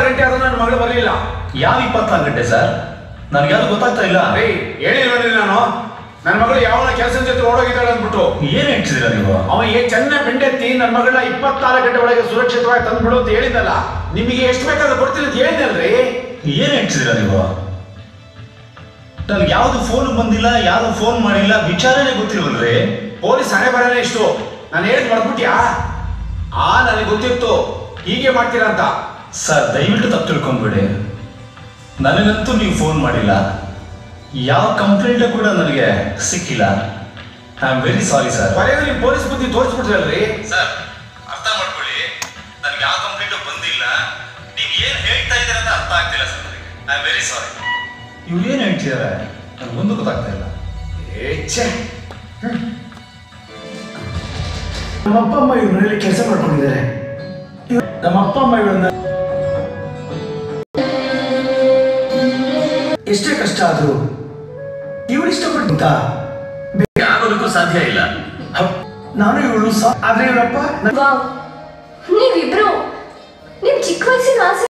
ಇಪ್ಪತ್ತಾರು ಗಂಟೆ ಆದ್ರೂ ನನ್ನ ಮಗಳು ಬರಲಿಲ್ಲ ಯಾವ ಇಪ್ಪತ್ನಾಲ್ಕು ಗಂಟೆ ಸರ್ ನನಗ್ಯಾವುದು ಗೊತ್ತಾಗ್ತಾ ಇಲ್ಲ ರೀ ಹೇಳಿಲ್ವಲ್ಲ ನಾನು ನನ್ನ ಮಗಳು ಯಾವನ ಕೆಲಸದ ಜೊತೆ ಓಡೋಗಿದ್ದಾಳೆ ಅಂದ್ಬಿಟ್ಟು ಏನ್ ಹೇಳ್ತಿದ್ದೀರಾ ನೀವು ಅವ ಏ ಚೆನ್ನ ಬೆಂಡೆತ್ತಿ ನನ್ನ ಮಗಳನ್ನ ಇಪ್ಪತ್ನಾಲ್ಕು ಗಂಟೆ ಒಳಗೆ ಸುರಕ್ಷಿತವಾಗಿ ತಂದ್ಬಿಡು ಅಂತ ಹೇಳಿದ್ದಲ್ಲ ನಿಮಗೆ ಎಷ್ಟು ಬೇಕಾದ್ರೂ ಕೊಡ್ತೀನಿ ಅಂತ ಹೇಳಿದ್ನಲ್ರಿ ಏನ್ ಹೇಳ್ತಿದ್ದೀರಾ ನೀವು ನನ್ಗೆ ಯಾವ್ದು ಫೋನ್ ಬಂದಿಲ್ಲ ಯಾರು ಫೋನ್ ಮಾಡಿಲ್ಲ ವಿಚಾರನೇ ಗೊತ್ತಿಲ್ವಲ್ರಿ ಪೊಲೀಸ್ ಹಣೆ ಬರನೇ ಇಷ್ಟು ನಾನು ಹೇಳಿದ್ ಮರ್ಬಿಟ್ಯಾ ಆ ನನಗೆ ಗೊತ್ತಿತ್ತು ಹೀಗೆ ಮಾಡ್ತೀರಾ ಅಂತ ಸರ್ ದಯವಿಟ್ಟು ತಪ್ಪು ತಿಳ್ಕೊಂಬಿಡಿ ನನಗಂತೂ ನೀವು ಫೋನ್ ಮಾಡಿಲ್ಲ ಯಾವ ಕಂಪ್ಲೇಂಟ್ ಕೂಡ ನನಗೆ ಸಿಕ್ಕಿಲ್ಲ I am very sorry sir ಕೊನೆಗೂ ನೀವು ಪೊಲೀಸ್ ಬುದ್ಧಿ ತೋರಿಸ್ಬಿಟ್ರಲ್ರಿ ಸರ್ ಅರ್ಥ ಮಾಡ್ಕೊಳ್ಳಿ ನನಗೆ ಯಾವ ಕಂಪ್ಲೇಂಟ್ ಬಂದಿಲ್ಲ ನೀವು ಏನು ಹೇಳ್ತಾ ಇದ್ದೀರ ಅಂತ ಅರ್ಥ ಆಗ್ತಿಲ್ಲ ಸರ್ ನನಗೆ ಐ ಆಮ್ ವೆರಿ ಸಾರಿ ಇವ್ರು ಏನು ಹೇಳ್ತಿದ್ದಾರೆ ನನಗೊಂದು ಗೊತ್ತಾಗ್ತಾ ಇಲ್ಲ ಏ ನಮ್ಮ ಅಪ್ಪ ಅಮ್ಮ ಇವ್ರ ಮನೇಲಿ ಕೆಲಸ ಮಾಡ್ಕೊಂಡಿದ್ದಾರೆ ಇವ್ರು- ನಮ್ಮ ಅಪ್ಪ ಅಮ್ಮ ಇವಳನ್ನ ಎಷ್ಟೇ ಕಷ್ಟ ಆದ್ರೂ ಇವಳು ಇಷ್ಟಪಟ್ಟಂತ ಆಗೋದಕ್ಕೂ ಸಾಧ್ಯ ಇಲ್ಲ ನಾನು ಇವಳು ಸಾ ಆದ್ರೆ ಇವರಪ್ಪ ವಾವ್ ನೀವಿಬ್ರು ನಿಮ್ ಚಿಕ್ಕ ವಯಸ್ಸಿನ ಆಸೆ